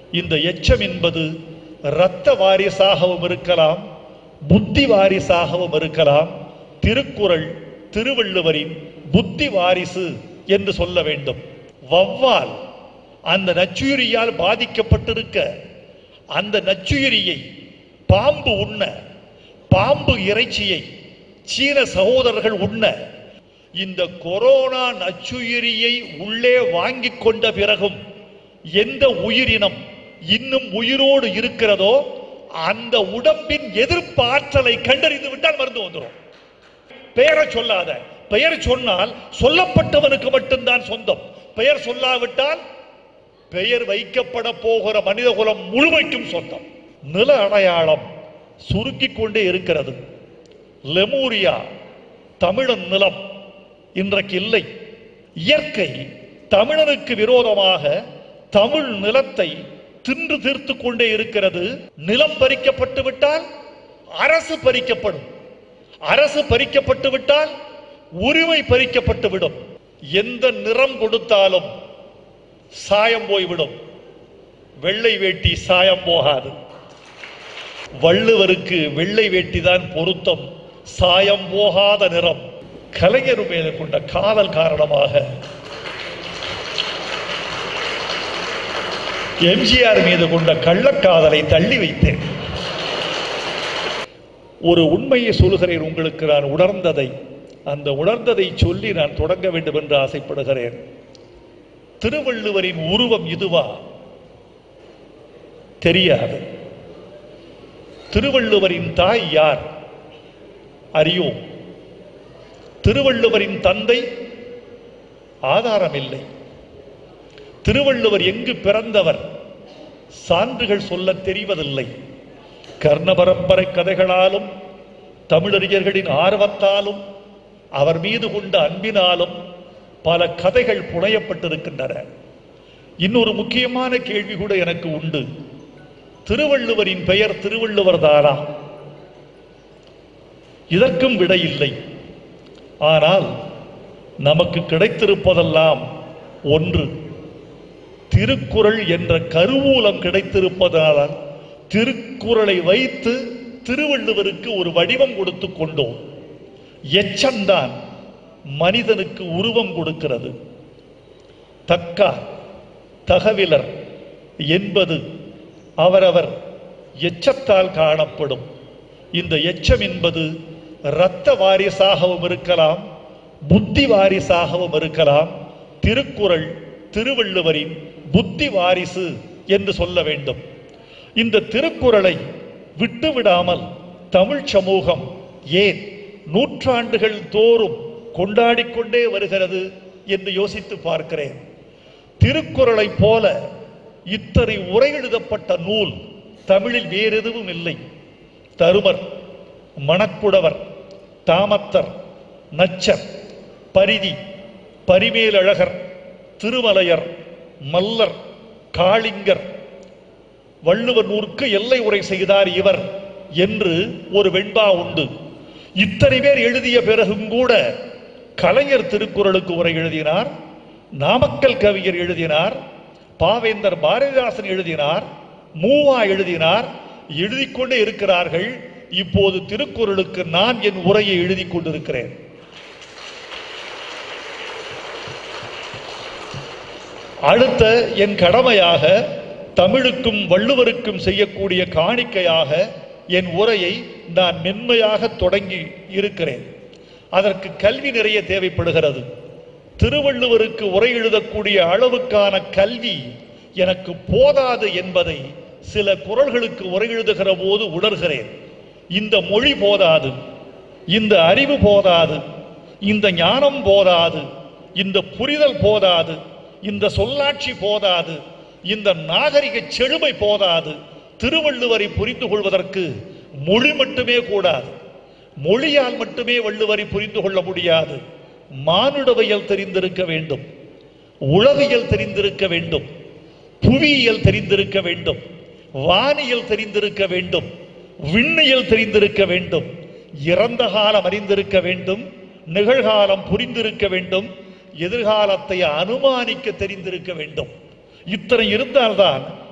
இந்த எச்சம் என்பது இரத்த வாரிசாகவும் இருக்கலாம் புத்தி வாரிசாகவும் இருக்கலாம் திருக்குறள் திருவள்ளுவரின் புத்தி வாரிசு என்று சொல்ல வேண்டும் வவ்வால் அந்த நச்சுயிரியால் பாதிக்கப்பட்டிருக்க அந்த நச்சுயிரியை பாம்பு உண்ண பாம்பு இறைச்சியை சீன சகோதரர்கள் உண்ண இந்த கொரோனா நச்சுயிரியை உள்ளே வாங்கிக் கொண்ட பிறகும் எந்த உயிரினம் இன்னும் உயிரோடு இருக்கிறதோ அந்த உடம்பின் எதிர்ப்பு ஆற்றலை கண்டறிந்து விட்டால் மருந்து வந்துடும் பெயரை சொல்லாத பெயர் சொன்னால் சொல்லப்பட்டவனுக்கு மட்டும்தான் சொந்தம் பெயர் சொல்லாவிட்டால் பெயர் வைக்கப்பட போகிற மனிதகுலம் முழுமைக்கும் சொந்தம் நில அடையாளம் சுருக்கிக் கொண்டே இருக்கிறது லெமூரியா தமிழன் நிலம் இன்றைக்கு இல்லை இயற்கை தமிழனுக்கு விரோதமாக தமிழ் நிலத்தை தின்று தீர்த்து கொண்டே இருக்கிறது நிலம் பறிக்கப்பட்டு விட்டால் அரசு பறிக்கப்படும் அரசு பறிக்கப்பட்டு விட்டால் உரிமை பறிக்கப்பட்டு விடும் எந்த நிறம் கொடுத்தாலும் சாயம் போய்விடும் வெள்ளை வேட்டி சாயம் போகாது வள்ளுவருக்கு வெள்ளை வேட்டி தான் பொருத்தம் சாயம் போகாத நிறம் கலைஞர் மீது கொண்ட காதல் காரணமாக எம்ஜிஆர் மீது கொண்ட கள்ளக்காதலை தள்ளி வைத்தேன் ஒரு உண்மையை சொல்கிறேன் உங்களுக்கு நான் உணர்ந்ததை அந்த உணர்ந்ததை சொல்லி நான் தொடங்க வேண்டும் என்று ஆசைப்படுகிறேன் திருவள்ளுவரின் உருவம் இதுவா தெரியாது திருவள்ளுவரின் தாய் யார் அறியோம் திருவள்ளுவரின் தந்தை ஆதாரம் இல்லை திருவள்ளுவர் எங்கு பிறந்தவர் சான்றுகள் சொல்ல தெரிவதில்லை கர்ண பரம்பரை கதைகளாலும் தமிழறிஞர்களின் ஆர்வத்தாலும் அவர் மீது கொண்ட அன்பினாலும் பல கதைகள் புனையப்பட்டிருக்கின்றன இன்னொரு முக்கியமான கேள்வி கூட எனக்கு உண்டு திருவள்ளுவரின் பெயர் திருவள்ளுவர் தானா இதற்கும் விடை இல்லை ஆனால் நமக்கு கிடைத்திருப்பதெல்லாம் ஒன்று திருக்குறள் என்ற கருவூலம் கிடைத்திருப்பதால் திருக்குறளை வைத்து திருவள்ளுவருக்கு ஒரு வடிவம் கொடுத்து கொண்டோம் எச்சம்தான் மனிதனுக்கு உருவம் கொடுக்கிறது தக்கார் தகவிலர் என்பது அவரவர் எச்சத்தால் காணப்படும் இந்த எச்சம் என்பது இரத்த வாரிசாகவும் இருக்கலாம் புத்தி வாரிசாகவும் இருக்கலாம் திருக்குறள் திருவள்ளுவரின் புத்தி வாரிசு என்று சொல்ல வேண்டும் இந்த திருக்குறளை விட்டுவிடாமல் தமிழ் சமூகம் ஏன் நூற்றாண்டுகள் தோறும் கொண்டாடிக் கொண்டே வருகிறது என்று யோசித்து பார்க்கிறேன் திருக்குறளைப் போல இத்தனை உரை எழுதப்பட்ட நூல் தமிழில் வேறு எதுவும் இல்லை தருமர் மணக்குடவர் தாமத்தர் நச்சர் பரிதி பரிமேலழகர் திருமலையர் மல்லர் காளிங்கர் வள்ளுவர் நூற்கு எல்லை உரை செய்தார் இவர் என்று ஒரு வெண்பா உண்டு இத்தனை பேர் எழுதிய பிறகும் கூட கலைஞர் திருக்குறளுக்கு உரை எழுதினார் நாமக்கல் கவிஞர் எழுதினார் பாவேந்தர் பாரதிதாசன் எழுதினார் மூவா எழுதினார் எழுதிக் கொண்டே இருக்கிறார்கள் இப்போது திருக்குறளுக்கு நான் என் உரையை எழுதி கொண்டிருக்கிறேன் அடுத்த என் கடமையாக தமிழுக்கும் வள்ளுவருக்கும் செய்யக்கூடிய காணிக்கையாக என் உரையை நான் மென்மையாக தொடங்கி இருக்கிறேன் அதற்கு கல்வி நிறைய தேவைப்படுகிறது திருவள்ளுவருக்கு உரை எழுதக்கூடிய அளவுக்கான கல்வி எனக்கு போதாது என்பதை சில குரல்களுக்கு உரை எழுதுகிற போது உணர்கிறேன் இந்த மொழி போதாது இந்த அறிவு போதாது இந்த ஞானம் போதாது இந்த புரிதல் போதாது இந்த சொல்லாட்சி போதாது இந்த நாகரிக செழுமை போதாது திருவள்ளுவரை புரிந்து கொள்வதற்கு மொழி மட்டுமே கூடாது மொழியால் மட்டுமே வள்ளுவரை புரிந்து கொள்ள முடியாது மானுடவியல் தெரிந்திருக்க வேண்டும் உளவியல் தெரிந்திருக்க வேண்டும் புவியியல் தெரிந்திருக்க வேண்டும் வானியல் தெரிந்திருக்க வேண்டும் விண்ணியல் தெரிந்திருக்க வேண்டும் இறந்த காலம் அறிந்திருக்க வேண்டும் நிகழ்காலம் புரிந்திருக்க வேண்டும் எதிர்காலத்தை அனுமானிக்க தெரிந்திருக்க வேண்டும் இத்தனை இருந்தால்தான்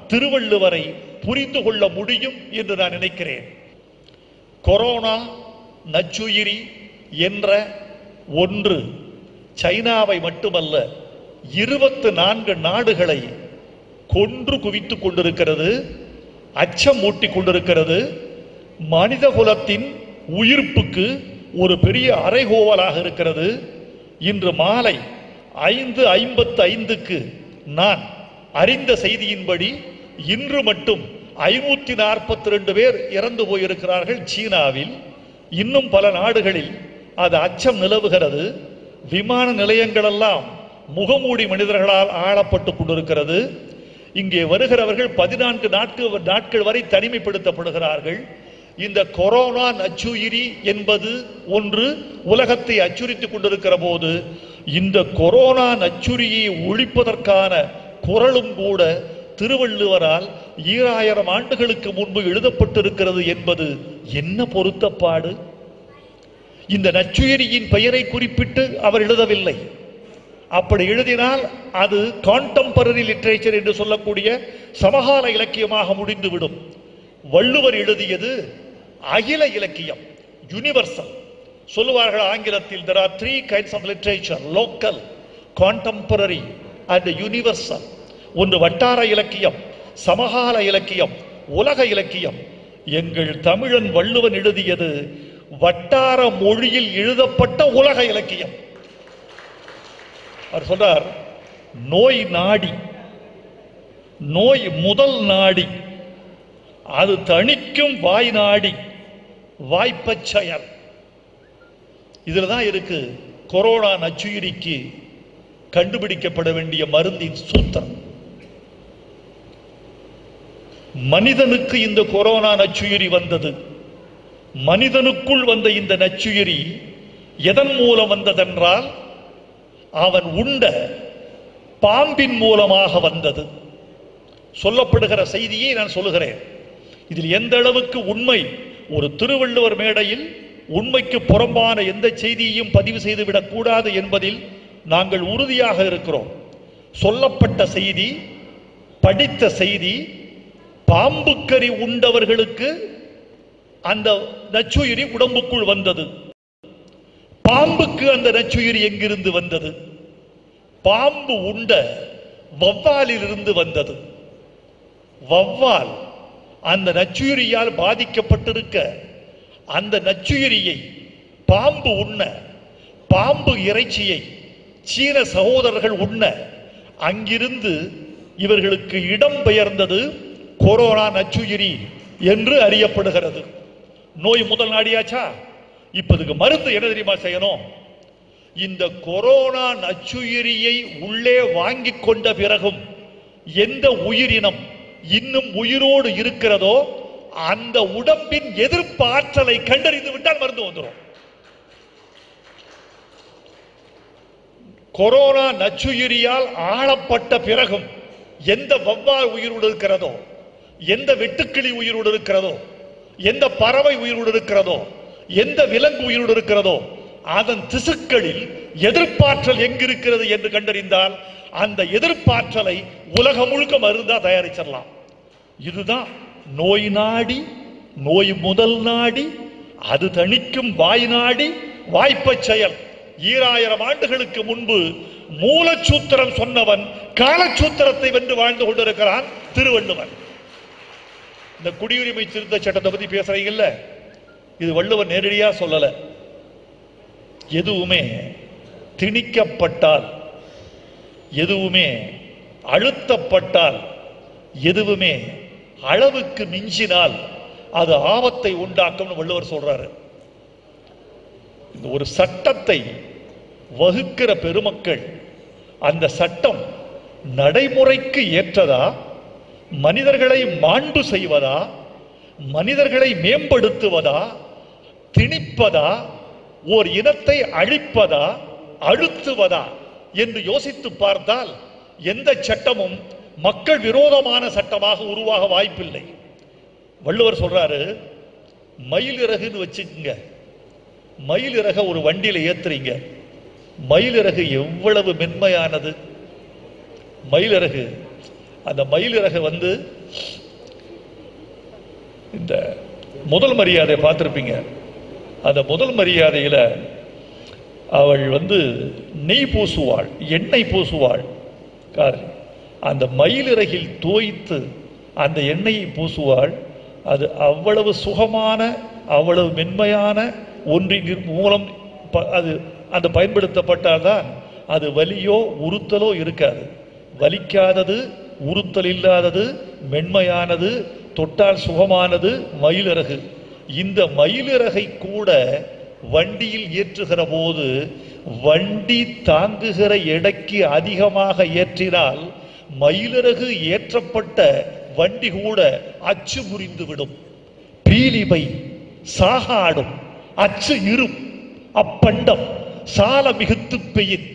திருவள்ளுவரை புரிந்து கொள்ள முடியும் என்று நான் நினைக்கிறேன் கொரோனா நச்சுயிரி என்ற ஒன்று சைனாவை மட்டுமல்ல இருபத்து நான்கு நாடுகளை கொன்று குவித்துக் கொண்டிருக்கிறது அச்சம் மூட்டிக் கொண்டிருக்கிறது மனித குலத்தின் உயிர்ப்புக்கு ஒரு பெரிய அறைகோவலாக இருக்கிறது இன்று மாலை ஐந்து ஐம்பத்து ஐந்துக்கு நான் அறிந்த செய்தியின்படி இன்று மட்டும் ஐநூத்தி நாற்பத்தி ரெண்டு பேர் இறந்து போயிருக்கிறார்கள் சீனாவில் இன்னும் பல நாடுகளில் அது அச்சம் நிலவுகிறது விமான நிலையங்களெல்லாம் முகமூடி மனிதர்களால் ஆளப்பட்டு கொண்டிருக்கிறது இங்கே வருகிறவர்கள் பதினான்கு நாட்கள் நாட்கள் வரை தனிமைப்படுத்தப்படுகிறார்கள் இந்த கொரோனா நச்சுயிரி என்பது ஒன்று உலகத்தை அச்சுறுத்திக் கொண்டிருக்கிற போது இந்த கொரோனா நச்சுரியை ஒழிப்பதற்கான குரலும் கூட திருவள்ளுவரால் ஈராயிரம் ஆண்டுகளுக்கு முன்பு எழுதப்பட்டிருக்கிறது என்பது என்ன பொருத்தப்பாடு இந்த நச்சுயிரியின் பெயரை குறிப்பிட்டு அவர் எழுதவில்லை அப்படி எழுதினால் அது கான்டெம்பரரி லிட்ரேச்சர் என்று சொல்லக்கூடிய சமகால இலக்கியமாக முடிந்துவிடும் வள்ளுவர் எழுதியது அகில இலக்கியம் யுனிவர்சல் சொல்லுவார்கள் ஆங்கிலத்தில் there are three kinds of literature local contemporary and universal ஒன்று வட்டார இலக்கியம் சமகால இலக்கியம் உலக இலக்கியம் எங்கள் தமிழன் வள்ளுவன் எழுதியது வட்டார மொழியில் எழுதப்பட்ட உலக இலக்கியம் அவர் சொல்றார் நோய் நாடி நோய் முதல் நாடி அது தணிக்கும் வாய் நாடி வாய்ப்பச் செயல் இதுல தான் இருக்கு கொரோனா நச்சுயிரிக்கு கண்டுபிடிக்கப்பட வேண்டிய மருந்தின் சூத்திரம் மனிதனுக்கு இந்த கொரோனா நச்சுயிரி வந்தது மனிதனுக்குள் வந்த இந்த நச்சுயிரி எதன் மூலம் வந்ததென்றால் அவன் உண்ட பாம்பின் மூலமாக வந்தது சொல்லப்படுகிற செய்தியை நான் சொல்லுகிறேன் இதில் எந்த அளவுக்கு உண்மை ஒரு திருவள்ளுவர் மேடையில் உண்மைக்கு புறம்பான எந்த செய்தியையும் பதிவு செய்துவிடக் கூடாது என்பதில் நாங்கள் உறுதியாக இருக்கிறோம் சொல்லப்பட்ட செய்தி படித்த செய்தி பாம்புக்கறி உண்டவர்களுக்கு அந்த நச்சுயிரி உடம்புக்குள் வந்தது பாம்புக்கு அந்த நச்சுயிரி எங்கிருந்து வந்தது பாம்பு உண்ட வவ்வாலிலிருந்து வந்தது வவ்வால் அந்த நச்சுயிரியால் பாதிக்கப்பட்டிருக்க அந்த நச்சுயிரியை பாம்பு உண்ண பாம்பு இறைச்சியை சீன சகோதரர்கள் உண்ண அங்கிருந்து இவர்களுக்கு இடம் பெயர்ந்தது கொரோனா நச்சுயிரி என்று அறியப்படுகிறது நோய் முதல் நாடியாச்சா இப்ப இதுக்கு மருந்து என்ன தெரியுமா செய்யணும் இந்த கொரோனா நச்சுயிரியை உள்ளே வாங்கிக் கொண்ட பிறகும் எந்த உயிரினம் இன்னும் உயிரோடு இருக்கிறதோ அந்த உடம்பின் எதிர்ப்பு ஆற்றலை கண்டறிந்து விட்டால் மருந்து வந்துடும் கொரோனா நச்சுயிரியால் ஆளப்பட்ட பிறகும் எந்த வவ்வால் உயிரோடு இருக்கிறதோ எந்த வெட்டுக்கிளி உயிரோடு இருக்கிறதோ எந்த பறவை உயிரோடு இருக்கிறதோ எந்த விலங்கு உயிரோடு இருக்கிறதோ அதன் திசுக்களில் எதிர்ப்பாற்றல் எங்கிருக்கிறது என்று கண்டறிந்தால் அந்த எதிர்ப்பாற்றலை உலகம் முழுக்க மருந்தா தயாரிச்சிடலாம் இதுதான் நோய் நாடி நோய் முதல் நாடி அது தணிக்கும் வாய் நாடி வாய்ப்பச் செயல் ஈராயிரம் ஆண்டுகளுக்கு முன்பு மூலச்சூத்திரம் சொன்னவன் காலச்சூத்திரத்தை வென்று வாழ்ந்து கொண்டிருக்கிறான் திருவள்ளுவன் இந்த குடியுரிமை திருத்த சட்டத்தை பத்தி பேசுறீங்கல்ல இது வள்ளுவர் நேரடியா சொல்லல எதுவுமே திணிக்கப்பட்டால் எதுவுமே அழுத்தப்பட்டால் எதுவுமே அளவுக்கு மிஞ்சினால் அது ஆபத்தை உண்டாக்கும்னு வள்ளுவர் சொல்றாரு இந்த ஒரு சட்டத்தை வகுக்கிற பெருமக்கள் அந்த சட்டம் நடைமுறைக்கு ஏற்றதா மனிதர்களை மாண்பு செய்வதா மனிதர்களை மேம்படுத்துவதா திணிப்பதா ஓர் இனத்தை அழிப்பதா அழுத்துவதா என்று யோசித்து பார்த்தால் எந்த சட்டமும் மக்கள் விரோதமான சட்டமாக உருவாக வாய்ப்பில்லை வள்ளுவர் சொல்றாரு மயில் இறகுன்னு வச்சுக்கங்க மயில் இறக ஒரு வண்டியில ஏத்துறீங்க மயில் இறகு எவ்வளவு மென்மையானது மயில் இறகு அந்த மயில் இறகு வந்து இந்த முதல் மரியாதை பார்த்துருப்பீங்க அந்த முதல் மரியாதையில் அவள் வந்து நெய் பூசுவாள் எண்ணெய் பூசுவாள் காதலி அந்த மயிலிறகில் தோய்த்து அந்த எண்ணெயை பூசுவாள் அது அவ்வளவு சுகமான அவ்வளவு மென்மையான ஒன்றின் மூலம் ப- அது அந்த பயன்படுத்தப்பட்டால்தான் அது வலியோ உறுத்தலோ இருக்காது வலிக்காதது உறுத்தல் இல்லாதது மென்மையானது தொட்டால் சுகமானது மயிலிறகு இந்த மயிலிறகை கூட வண்டியில் ஏற்றுகிற போது வண்டி தாங்குகிற எடைக்கு அதிகமாக ஏற்றினால் மயிலிறகு ஏற்றப்பட்ட வண்டி கூட அச்சு முறிந்து விடும் பீலிபை சாகாடும் அச்சு இரும் அப்பண்டம் சால மிகுத்து பெயின்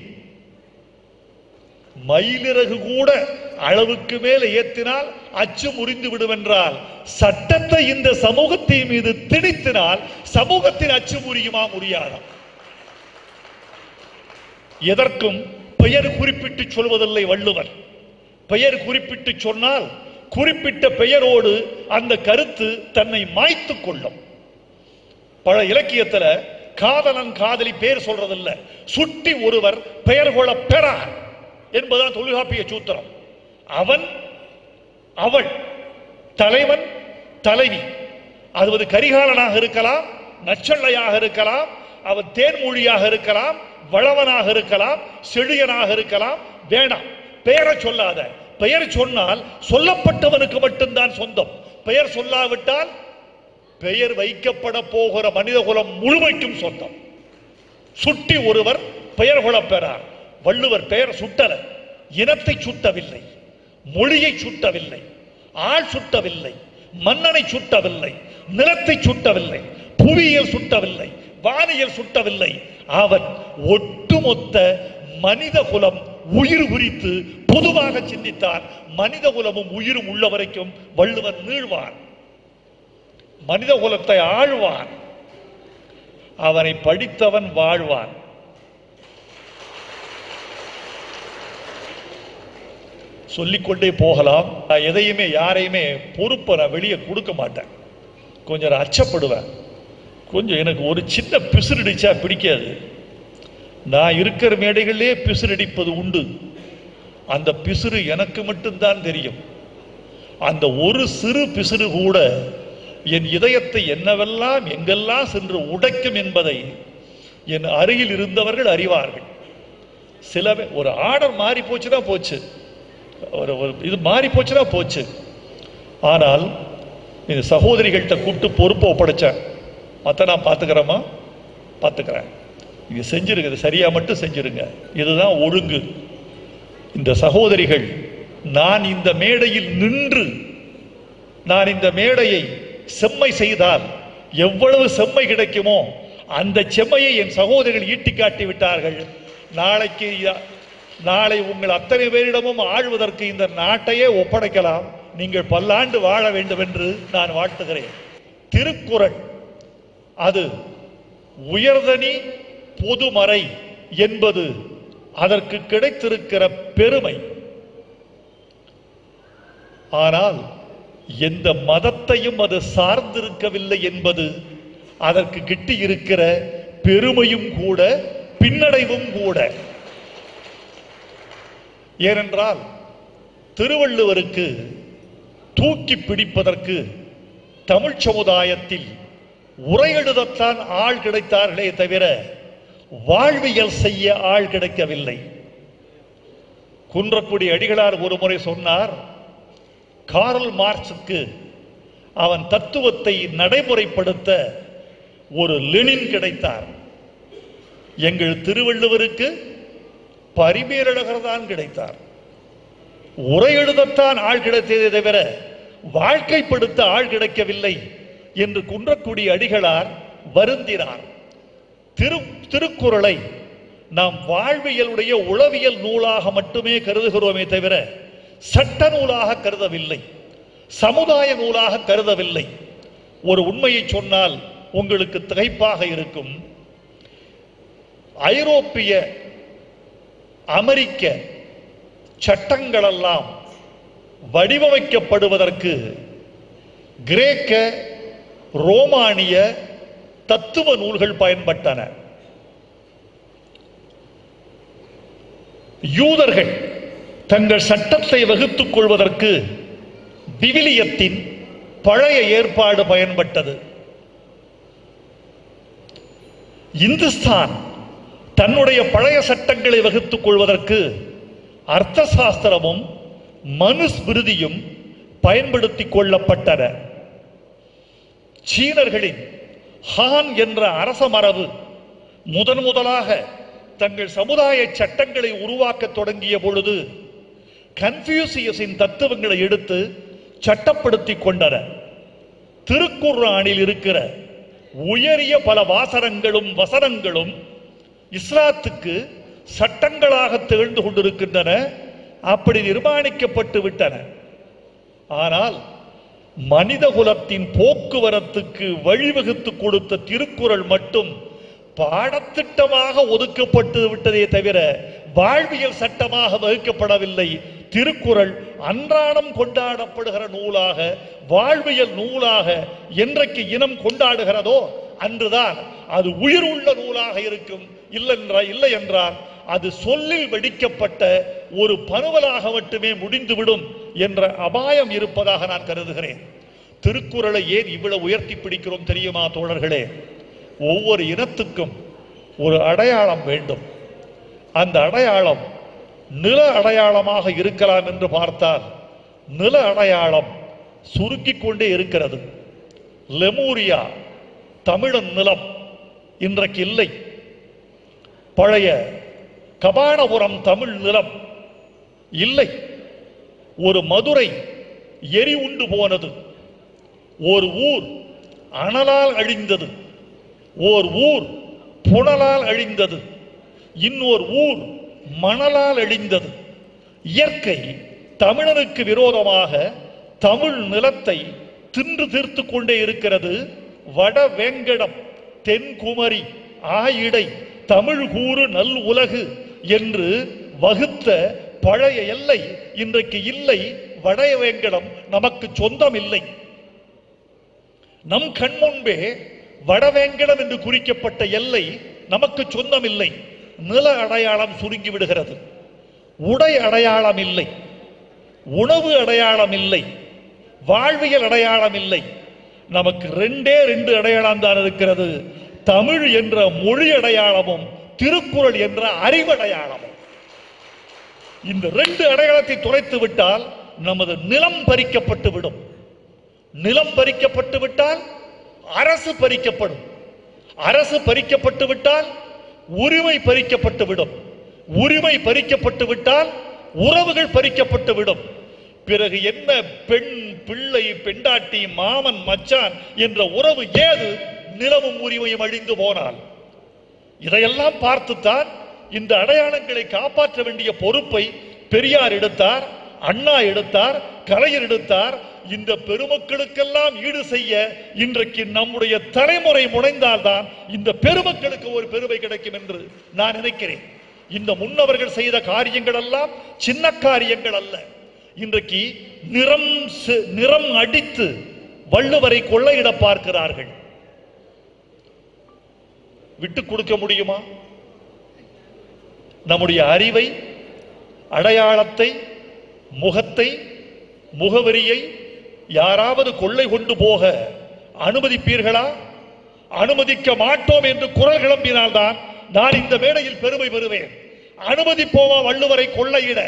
மயிலிறகு கூட அளவுக்கு மேல ஏத்தினால் அச்சு முறிந்து விடுவென்றால் சட்டத்தை இந்த சமூகத்தின் மீது திணித்தினால் சமூகத்தின் அச்சு முறியுமா முடியாதா எதற்கும் பெயர் குறிப்பிட்டு சொல்வதில்லை வள்ளுவர் பெயர் குறிப்பிட்டு சொன்னால் குறிப்பிட்ட பெயரோடு அந்த கருத்து தன்னை மாய்த்து கொள்ளும் பல இலக்கியத்துல காதலன் காதலி பேர் சொல்றதில்ல சுட்டி ஒருவர் பெயர் கொள்ள பெறார் என்பதுதான் தொல்காப்பிய சூத்திரம் அவன் அவள் தலைவன் தலைவி அது ஒரு கரிகாலனாக இருக்கலாம் நச்சள்ளையாக இருக்கலாம் அவன் தேன்மொழியாக இருக்கலாம் வளவனாக இருக்கலாம் செழியனாக இருக்கலாம் வேணாம் பெயரை சொல்லாத பெயர் சொன்னால் சொல்லப்பட்டவனுக்கு மட்டும்தான் சொந்தம் பெயர் சொல்லாவிட்டால் பெயர் வைக்கப்பட போகிற மனிதகுலம் முழுமைக்கும் சொந்தம் சுட்டி ஒருவர் பெயர் கொள்ளப் பெறார் வள்ளுவர் பெயர் சுட்டல இனத்தை சுட்டவில்லை மொழியை சுட்டவில்லை ஆள் சுட்டவில்லை மன்னனை சுட்டவில்லை நிலத்தை சுட்டவில்லை புவியியல் சுட்டவில்லை வானியல் சுட்டவில்லை அவன் ஒட்டுமொத்த மனித குலம் உயிர் குறித்து பொதுவாக சிந்தித்தார் மனித குலமும் உயிரும் உள்ள வரைக்கும் வள்ளுவர் நீழ்வான் மனித குலத்தை ஆழ்வான் அவனை படித்தவன் வாழ்வான் சொல்லிக்கொண்டே போகலாம் நான் எதையுமே யாரையுமே பொறுப்பை நான் வெளியே கொடுக்க மாட்டேன் கொஞ்சம் நான் அச்சப்படுவேன் கொஞ்சம் எனக்கு ஒரு சின்ன பிசுரடிச்சா பிடிக்காது நான் இருக்கிற மேடைகளிலே பிசுரடிப்பது உண்டு அந்த பிசுறு எனக்கு மட்டும்தான் தெரியும் அந்த ஒரு சிறு பிசுறு கூட என் இதயத்தை என்னவெல்லாம் எங்கெல்லாம் சென்று உடைக்கும் என்பதை என் அருகில் இருந்தவர்கள் அறிவார்கள் சில பே- ஒரு ஆர்டர் மாறி போச்சுன்னா போச்சு ஒரு ஒரு இது மாறி போச்சுன்னா போச்சு ஆனால் இந்த சகோதரிகள்கிட்ட கூப்பிட்டு பொறுப்பை ஒப்படைச்சேன் மற்ற நான் பார்த்துக்கிறேம்மா பார்த்துக்கிறேன் இது செஞ்சிருங்க இது சரியா மட்டும் செஞ்சிருங்க இதுதான் ஒழுங்கு இந்த சகோதரிகள் நான் இந்த மேடையில் நின்று நான் இந்த மேடையை செம்மை செய்தால் எவ்வளவு செம்மை கிடைக்குமோ அந்த செம்மையை என் சகோதரிகள் ஈட்டி காட்டி விட்டார்கள் நாளைக்கு யா- நாளை உங்கள் அத்தனை பேரிடமும் ஆழ்வதற்கு இந்த நாட்டையே ஒப்படைக்கலாம் நீங்கள் பல்லாண்டு வாழ வேண்டும் என்று நான் வாழ்த்துகிறேன் திருக்குறள் அது உயர்தனி பொதுமறை என்பது அதற்கு கிடைத்திருக்கிற பெருமை ஆனால் எந்த மதத்தையும் அது சார்ந்திருக்கவில்லை என்பது அதற்கு கிட்டி இருக்கிற பெருமையும் கூட பின்னடைவும் கூட ஏனென்றால் திருவள்ளுவருக்கு தூக்கி பிடிப்பதற்கு தமிழ் சமுதாயத்தில் உரையெழுதத்தான் ஆள் கிடைத்தார்களே தவிர வாழ்வியல் செய்ய ஆள் கிடைக்கவில்லை குன்றக்குடி அடிகளார் ஒரு முறை சொன்னார் காரல் மார்க்சுக்கு அவன் தத்துவத்தை நடைமுறைப்படுத்த ஒரு லெனின் கிடைத்தார் எங்கள் திருவள்ளுவருக்கு பரிமேலழகர் தான் கிடைத்தார் உரை எழுதத்தான் ஆள் கிடைத்ததே தவிர வாழ்க்கைப்படுத்த ஆள் கிடைக்கவில்லை என்று குன்றக்குடி அடிகளார் வருந்தினார் திரு திருக்குறளை நாம் வாழ்வியலுடைய உளவியல் நூலாக மட்டுமே கருதுகிறோமே தவிர சட்ட நூலாக கருதவில்லை சமுதாய நூலாக கருதவில்லை ஒரு உண்மையை சொன்னால் உங்களுக்கு திகைப்பாக இருக்கும் ஐரோப்பிய அமெரிக்க சட்டங்களெல்லாம் வடிவமைக்கப்படுவதற்கு கிரேக்க ரோமானிய தத்துவ நூல்கள் பயன்பட்டன யூதர்கள் தங்கள் சட்டத்தை வகுத்துக் கொள்வதற்கு விவிலியத்தின் பழைய ஏற்பாடு பயன்பட்டது இந்துஸ்தான் தன்னுடைய பழைய சட்டங்களை வகுத்துக் கொள்வதற்கு அர்த்த சாஸ்திரமும் மனுஸ்மிருதியும் பயன்படுத்திக் கொள்ளப்பட்டன சீனர்களின் ஹான் என்ற அரச மரபு முதன் முதலாக தங்கள் சமுதாய சட்டங்களை உருவாக்க தொடங்கிய பொழுது கன்ஃபியூசியஸின் தத்துவங்களை எடுத்து சட்டப்படுத்திக் கொண்டன திருக்குர்ஆனில் இருக்கிற உயரிய பல வாசனங்களும் வசனங்களும் இஸ்லாத்துக்கு சட்டங்களாக திகழ்ந்து கொண்டிருக்கின்றன அப்படி நிர்மாணிக்கப்பட்டு விட்டன ஆனால் மனித குலத்தின் போக்குவரத்துக்கு வழிவகுத்து கொடுத்த திருக்குறள் மட்டும் பாடத்திட்டமாக ஒதுக்கப்பட்டு விட்டதே தவிர வாழ்வியல் சட்டமாக வகுக்கப்படவில்லை திருக்குறள் அன்றாடம் கொண்டாடப்படுகிற நூலாக வாழ்வியல் நூலாக என்றைக்கு இனம் கொண்டாடுகிறதோ அன்றுதான் அது உயிர் உள்ள நூலாக இருக்கும் இல்லை என்றா இல்லை என்றால் அது சொல்லில் வெடிக்கப்பட்ட ஒரு பருவலாக மட்டுமே முடிந்துவிடும் என்ற அபாயம் இருப்பதாக நான் கருதுகிறேன் திருக்குறளை ஏன் இவ்வளவு உயர்த்தி பிடிக்கிறோம் தெரியுமா தோழர்களே ஒவ்வொரு இனத்துக்கும் ஒரு அடையாளம் வேண்டும் அந்த அடையாளம் நில அடையாளமாக இருக்கலாம் என்று பார்த்தால் நில அடையாளம் சுருக்கிக் கொண்டே இருக்கிறது லெமூரியா தமிழன் நிலம் இன்றைக்கு இல்லை பழைய கபாடபுரம் தமிழ் நிலம் இல்லை ஒரு மதுரை எரி உண்டு போனது ஒரு ஊர் அனலால் அழிந்தது ஓர் ஊர் புனலால் அழிந்தது இன்னொரு ஊர் மணலால் அழிந்தது இயற்கை தமிழனுக்கு விரோதமாக தமிழ் நிலத்தை தின்று தீர்த்து கொண்டே இருக்கிறது வட வேங்கடம் தென்குமரி ஆயிடை தமிழ் கூறு நல் உலகு என்று வகுத்த பழைய எல்லை இன்றைக்கு இல்லை வடைய வேங்கடம் நமக்கு சொந்தம் இல்லை நம் கண் முன்பே வடவேங்கடம் என்று குறிக்கப்பட்ட எல்லை நமக்கு சொந்தம் இல்லை நில அடையாளம் சுருங்கி விடுகிறது உடை அடையாளம் இல்லை உணவு அடையாளம் இல்லை வாழ்வியல் அடையாளம் இல்லை நமக்கு ரெண்டே ரெண்டு அடையாளம் தான் இருக்கிறது தமிழ் என்ற மொழி அடையாளமும் திருக்குறள் என்ற அறிவடையாளமும் இந்த ரெண்டு அடையாளத்தை துளைத்து விட்டால் நமது நிலம் பறிக்கப்பட்டு விடும் நிலம் பறிக்கப்பட்டு விட்டால் அரசு பறிக்கப்படும் அரசு பறிக்கப்பட்டு விட்டால் உரிமை பறிக்கப்பட்டு விடும் உரிமை பறிக்கப்பட்டு விட்டால் உறவுகள் பறிக்கப்பட்டு விடும் பிறகு என்ன பெண் பிள்ளை பெண்டாட்டி மாமன் மச்சான் என்ற உறவு ஏது நிலவும் உரிமையும் அழிந்து போனால் இதையெல்லாம் பார்த்துத்தான் இந்த அடையாளங்களை காப்பாற்ற வேண்டிய பொறுப்பை பெரியார் எடுத்தார் அண்ணா எடுத்தார் கலைஞர் எடுத்தார் இந்த பெருமக்களுக்கெல்லாம் ஈடு செய்ய இன்றைக்கு நம்முடைய தலைமுறை முனைந்தால்தான் இந்த பெருமக்களுக்கு ஒரு பெருமை கிடைக்கும் என்று நான் நினைக்கிறேன் இந்த முன்னவர்கள் செய்த காரியங்கள் எல்லாம் சின்ன காரியங்கள் அல்ல இன்றைக்கு நிறம் செ- நிறம் அடித்து வள்ளுவரை கொள்ளையிட பார்க்கிறார்கள் விட்டு கொடுக்க முடியுமா நம்முடைய அறிவை அடையாளத்தை முகத்தை முகவரியை யாராவது கொள்ளை கொண்டு போக அனுமதிப்பீர்களா அனுமதிக்க மாட்டோம் என்று குரல் கிளம்பினால்தான் நான் இந்த மேடையில் பெருமை பெறுவேன் அனுமதிப்போமா வள்ளுவரை கொள்ளையிட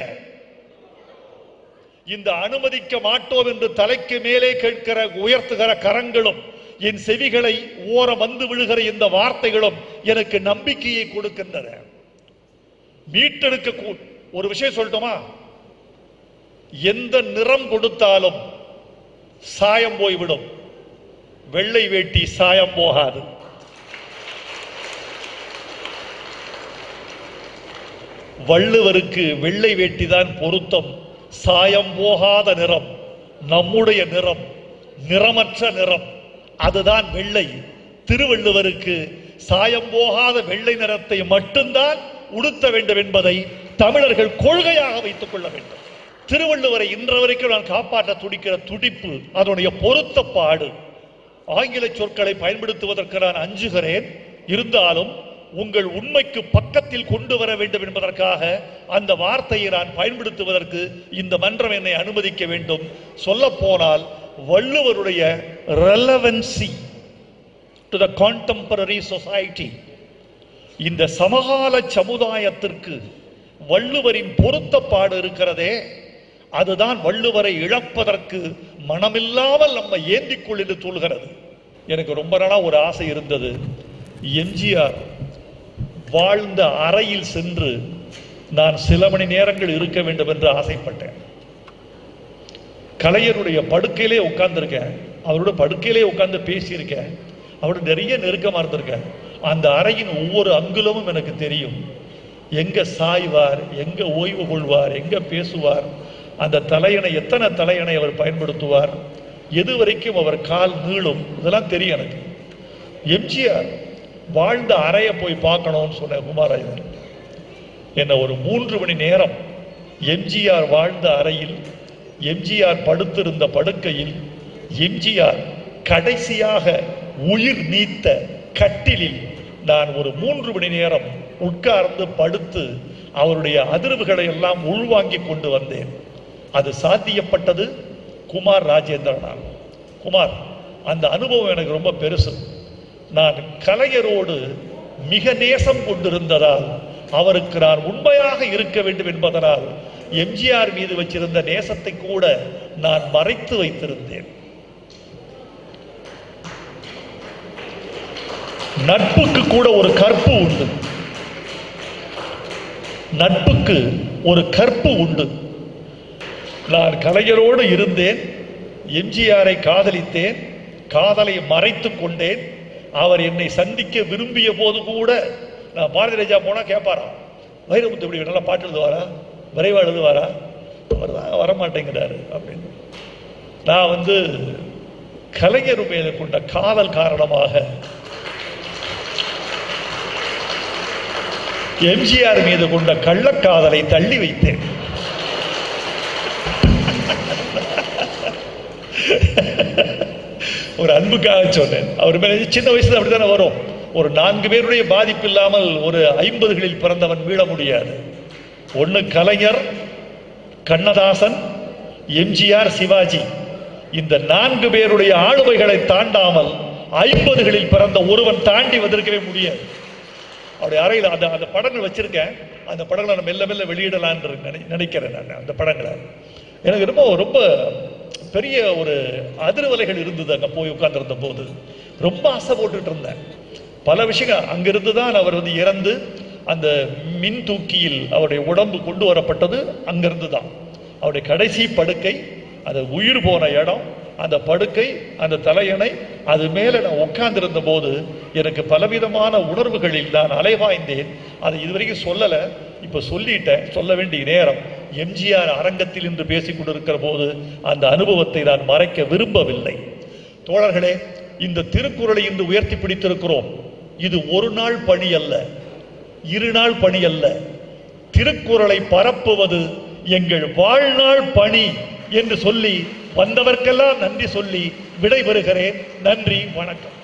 இந்த அனுமதிக்க மாட்டோம் என்று தலைக்கு மேலே கேட்கிற உயர்த்துகிற கரங்களும் என் செவிகளை ஓரம் வந்து விழுகிற இந்த வார்த்தைகளும் எனக்கு நம்பிக்கையை கொடுக்கின்றன மீட்டெடுக்க கூ- ஒரு விஷயம் சொல்லட்டுமா எந்த நிறம் கொடுத்தாலும் சாயம் போய்விடும் வெள்ளை வேட்டி சாயம் போகாது வள்ளுவருக்கு வெள்ளை வேட்டி தான் பொருத்தம் சாயம் போகாத நிறம் நம்முடைய நிறம் நிறமற்ற நிறம் அதுதான் வெள்ளை திருவள்ளுவருக்கு சாயம் போகாத வெள்ளை நிறத்தை மட்டும்தான் உடுத்த வேண்டும் என்பதை தமிழர்கள் கொள்கையாக வைத்துக் கொள்ள வேண்டும் திருவள்ளுவரை இன்று வரைக்கும் நான் காப்பாற்ற துடிக்கிற துடிப்பு அதனுடைய பொருத்தப்பாடு ஆங்கில சொற்களை பயன்படுத்துவதற்கு நான் அஞ்சுகிறேன் இருந்தாலும் உங்கள் உண்மைக்கு பக்கத்தில் கொண்டு வர வேண்டும் என்பதற்காக அந்த வார்த்தையை நான் பயன்படுத்துவதற்கு இந்த மன்றம் என்னை அனுமதிக்க வேண்டும் சொல்ல போனால் வள்ளுவருடைய relevancy to the contemporary society இந்த சமகால சமுதாயத்திற்கு வள்ளுவரின் பொருத்தப்பாடு இருக்கிறதே அதுதான் வள்ளுவரை இழப்பதற்கு மனமில்லாமல் நம்ம ஏந்திக்கொள் என்று சொல்கிறது எனக்கு ரொம்ப நாளா ஒரு ஆசை இருந்தது எம்ஜிஆர் வாழ்ந்த அறையில் சென்று நான் சில மணி நேரங்கள் இருக்க வேண்டும் என்று ஆசைப்பட்டேன் கலைஞருடைய படுக்கையிலே உட்கார்ந்திருக்கேன் அவரோட படுக்கையிலே உட்கார்ந்து பேசியிருக்கேன் அவரோட நிறைய நெருக்கமா இருந்திருக்கேன் அந்த அறையின் ஒவ்வொரு அங்குலமும் எனக்கு தெரியும் எங்க சாய்வார் எங்க ஓய்வு கொள்வார் எங்க பேசுவார் அந்த தலையணை எத்தனை தலையணை அவர் பயன்படுத்துவார் எது வரைக்கும் அவர் கால் நீளும் இதெல்லாம் தெரியும் எனக்கு எம்ஜிஆர் வாழ்ந்த அறையை போய் பார்க்கணும்னு சொன்ன குமாராஜன் என்ன ஒரு மூன்று மணி நேரம் எம்ஜிஆர் வாழ்ந்த அறையில் எம்ஜிஆர் படுத்திருந்த படுக்கையில் எம்ஜிஆர் கடைசியாக உயிர் நீத்த கட்டிலில் நான் ஒரு மூன்று மணி நேரம் உட்கார்ந்து படுத்து அவருடைய அதிர்வுகளை எல்லாம் உள்வாங்கிக் கொண்டு வந்தேன் அது சாத்தியப்பட்டது குமார் ராஜேந்திரனால் குமார் அந்த அனுபவம் எனக்கு ரொம்ப பெருசு நான் கலைஞரோடு மிக நேசம் கொண்டிருந்ததால் அவருக்கு நான் உண்மையாக இருக்க வேண்டும் என்பதனால் எம்ஜிஆர் மீது வச்சிருந்த நேசத்தை கூட நான் மறைத்து வைத்திருந்தேன் நட்புக்கு கூட ஒரு கற்பு உண்டு நட்புக்கு ஒரு கற்பு உண்டு நான் கலைஞரோடு இருந்தேன் எம்ஜிஆரை காதலித்தேன் காதலை மறைத்துக் கொண்டேன் அவர் என்னை சந்திக்க விரும்பிய போது கூட நான் பாரதி ராஜா போனா கேட்பாராம் வைரமுத்து இப்படி நல்லா பாட்டு எழுதுவாரா விரைவா எழுதுவாரா அவர் தான் வரமாட்டேங்கிறாரு அப்படின்னு நான் வந்து கலைஞர் மேல கொண்ட காதல் காரணமாக எம்ஜிஆர் மீது கொண்ட கள்ளக்காதலை தள்ளி வைத்தேன் ஒரு அன்புக்காக சொன்னேன் அவர் மேல சின்ன வயசுல அப்படித்தானே வரும் ஒரு நான்கு பேருடைய பாதிப்பு இல்லாமல் ஒரு ஐம்பதுகளில் பிறந்தவன் மீள முடியாது ஒன்னு கலைஞர் கண்ணதாசன் எம்ஜிஆர் சிவாஜி இந்த நான்கு பேருடைய ஆளுமைகளை தாண்டாமல் ஐம்பதுகளில் பிறந்த ஒருவன் தாண்டி வந்திருக்கவே முடியாது அவருடைய அறையில் அந்த அந்த படங்கள் வச்சிருக்கேன் அந்த படங்களை நான் மெல்ல மெல்ல வெளியிடலான்னு நினை- நினைக்கிறேன் நான் அந்த படங்களை எனக்கு ரொம்ப ரொம்ப பெரிய ஒரு அதிர்வலைகள் இருந்தது அங்கே போய் உட்கார்ந்திருந்த போது ரொம்ப ஆசை போட்டுட்டு இருந்தேன் பல விஷயங்கள் அங்கிருந்து தான் அவர் வந்து இறந்து அந்த மின் தூக்கியில் அவருடைய உடம்பு கொண்டு வரப்பட்டது அங்கிருந்து தான் அவருடைய கடைசி படுக்கை அந்த உயிர் போன இடம் அந்த படுக்கை அந்த தலையணை அது மேலே நான் உட்கார்ந்திருந்த போது எனக்கு பலவிதமான உணர்வுகளில் நான் அலைவாய்ந்தேன் அதை இதுவரைக்கும் சொல்லலை இப்போ சொல்லிட்டேன் சொல்ல வேண்டிய நேரம் எம்ஜிஆர் அரங்கத்தில் இன்று பேசிக் கொண்டிருக்கிற போது அந்த அனுபவத்தை நான் மறைக்க விரும்பவில்லை தோழர்களே இந்த திருக்குறளை இன்று உயர்த்தி பிடித்திருக்கிறோம் இது ஒரு நாள் பணி அல்ல இரு நாள் பணி அல்ல திருக்குறளை பரப்புவது எங்கள் வாழ்நாள் பணி என்று சொல்லி வந்தவர்க்கெல்லாம் நன்றி சொல்லி விடைபெறுகிறேன் நன்றி வணக்கம்